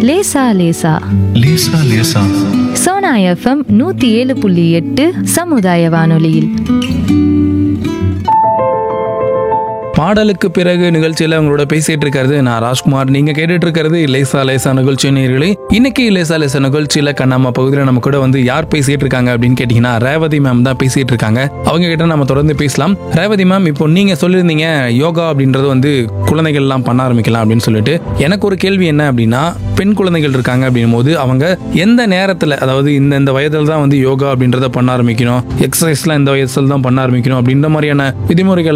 லேசா லேசா லேசா லேசா சோனா எஃப்எம் நூத்தி ஏழு புள்ளி எட்டு சமுதாய வானொலியில் பாடலுக்கு பிறகு நிகழ்ச்சியில உங்களோட பேசிட்டு இருக்கிறது நான் ராஜ்குமார் நீங்க கேட்டுட்டு இருக்கிறது லேசா லேசா நிகழ்ச்சி நேயர்களே இன்னைக்கு லேசா லேசா நிகழ்ச்சியில கண்ணாம பகுதியில் நம்ம கூட வந்து யார் பேசிட்டு இருக்காங்க அப்படின்னு கேட்டீங்கன்னா ரேவதி மேம் தான் பேசிட்டு இருக்காங்க அவங்க கிட்ட நம்ம தொடர்ந்து பேசலாம் ரேவதி மேம் இப்போ நீங்க சொல்லியிருந்தீங்க யோகா அப்படின்றது வந்து குழந்தைகள் எல்லாம் பண்ண ஆரம்பிக்கலாம் அப்படின்னு சொல்லிட்டு எனக்கு ஒரு கேள்வி என்ன அப்படின்னா பெண் குழந்தைகள் இருக்காங்க அப்படின்னும் போது அவங்க எந்த நேரத்துல அதாவது இந்த இந்த வயதில் தான் வந்து யோகா அப்படின்றத பண்ண ஆரம்பிக்கணும் எக்ஸசைஸ்லாம் இந்த வயசுல தான் பண்ண ஆரம்பிக்கணும் அப்படின்ற மாதிரியான விதிமுறைகள்